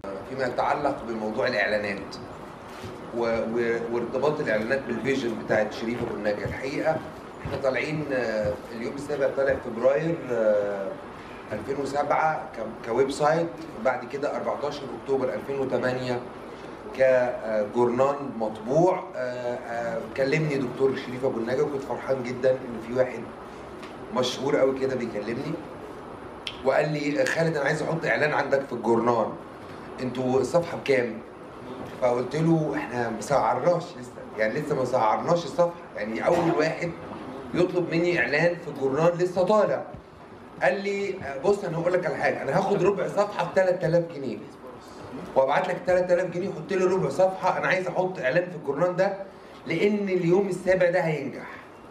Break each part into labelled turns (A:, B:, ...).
A: فيما يتعلق بموضوع الاعلانات و- و- وارتباط الاعلانات بالفيجن بتاعت شريف ابو النجا الحقيقه احنا طالعين آه، اليوم السابع طالع فبراير آه، 2007 ك- كويب سايت بعد كده 14 اكتوبر 2008 كجورنان مطبوع آه، آه، كلمني دكتور شريف ابو النجا وكنت فرحان جدا ان في واحد مشهور قوي كده بيكلمني وقال لي خالد انا عايز احط اعلان عندك في الجورنان انتوا الصفحه بكام؟ فقلت له احنا ما سعرناش لسه يعني لسه ما سعرناش الصفحه يعني اول واحد يطلب مني اعلان في الجورنال لسه طالع قال لي بص انا هقول لك على حاجه انا هاخد ربع صفحه ب 3000 جنيه وابعت لك 3000 جنيه حط لي ربع صفحه انا عايز احط اعلان في الجورنال ده لان اليوم السابع ده هينجح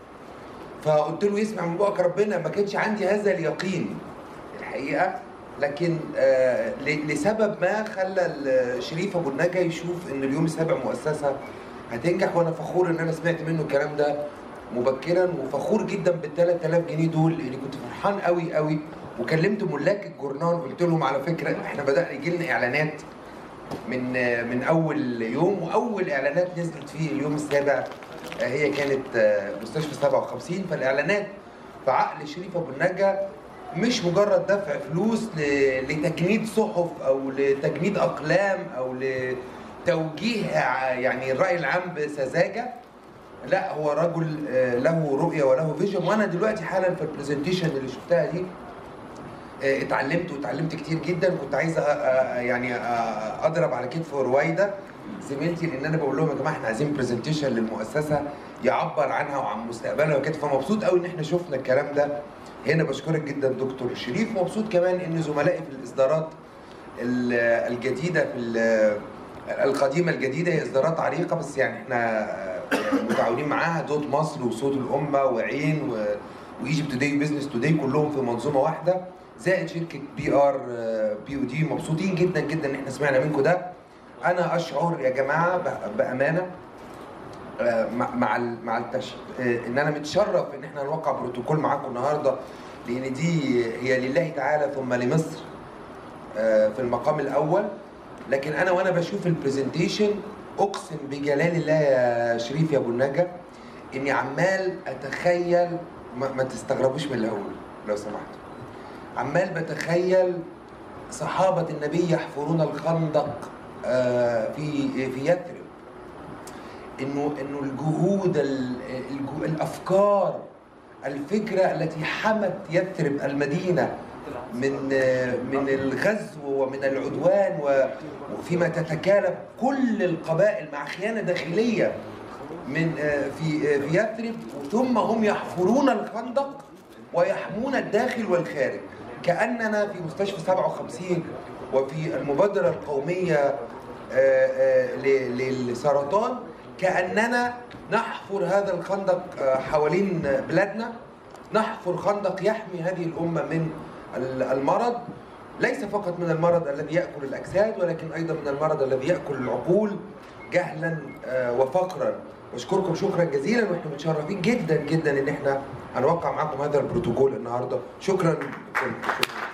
A: فقلت له يسمع من بقك ربنا ما كانش عندي هذا اليقين الحقيقه لكن آه ل- لسبب ما خلى ال- شريف ابو النجا يشوف ان اليوم السابع مؤسسه هتنجح وانا فخور ان انا سمعت منه الكلام ده مبكرا وفخور جدا بال 3000 جنيه دول اللي كنت فرحان قوي قوي وكلمت ملاك الجورنال قلت لهم على فكره احنا بدانا يجي لنا اعلانات من من اول يوم واول اعلانات نزلت فيه اليوم السابع آه، هي كانت آه، مستشفى 57 فالاعلانات في عقل شريف ابو النجا مش مجرد دفع فلوس ل- لتجنيد صحف او لتجنيد اقلام او لتوجيه ع- يعني الراي العام بسذاجه لا هو رجل آه، له رؤيه وله فيجن وانا دلوقتي حالا في البرزنتيشن اللي شفتها دي آه، اتعلمت واتعلمت كتير جدا كنت عايز أ- أ- يعني أ- اضرب على كتف رويده زميلتي لان انا بقول لهم يا جماعه احنا عايزين برزنتيشن للمؤسسه يعبر عنها وعن مستقبلها وكده فمبسوط قوي ان احنا شفنا الكلام ده هنا بشكرك جدا دكتور شريف مبسوط كمان ان زملائي في الاصدارات ال- الجديده في ال- القديمه الجديده هي اصدارات عريقه بس يعني احنا آه، متعاونين معاها دوت مصر وصوت الامه وعين و... وايجيبت توداي وبزنس توداي كلهم في منظومه واحده زائد شركه بي ار بي او دي مبسوطين جدا جدا ان احنا سمعنا منكم ده انا اشعر يا جماعه ب- بامانه آه، مع مع ال- مع التش... آه، ان انا متشرف ان احنا نوقع بروتوكول معاكم النهارده لان دي هي لله تعالى ثم لمصر آه، في المقام الاول لكن انا وانا بشوف البرزنتيشن اقسم بجلال الله يا شريف يا ابو النجا اني عمال اتخيل ما, ما تستغربوش من اللي هقوله لو سمحتوا عمال بتخيل صحابه النبي يحفرون الخندق آه، في في يثرب انه انه الجهود ال- الجو- الافكار الفكره التي حمت يثرب المدينه من من الغزو ومن العدوان و- وفيما تتكالب كل القبائل مع خيانه داخليه من في في يثرب ثم هم يحفرون الخندق ويحمون الداخل والخارج كاننا في مستشفى 57 وفي المبادره القوميه آه، آه، ل- للسرطان كاننا نحفر هذا الخندق آه، حوالين بلادنا نحفر خندق يحمي هذه الامه من ال- المرض ليس فقط من المرض الذي ياكل الاجساد ولكن ايضا من المرض الذي ياكل العقول جهلا آه، وفقرا بشكركم شكرا جزيلا واحنا متشرفين جدا جدا ان احنا هنوقع معاكم هذا البروتوكول النهارده شكرا لكم شكرا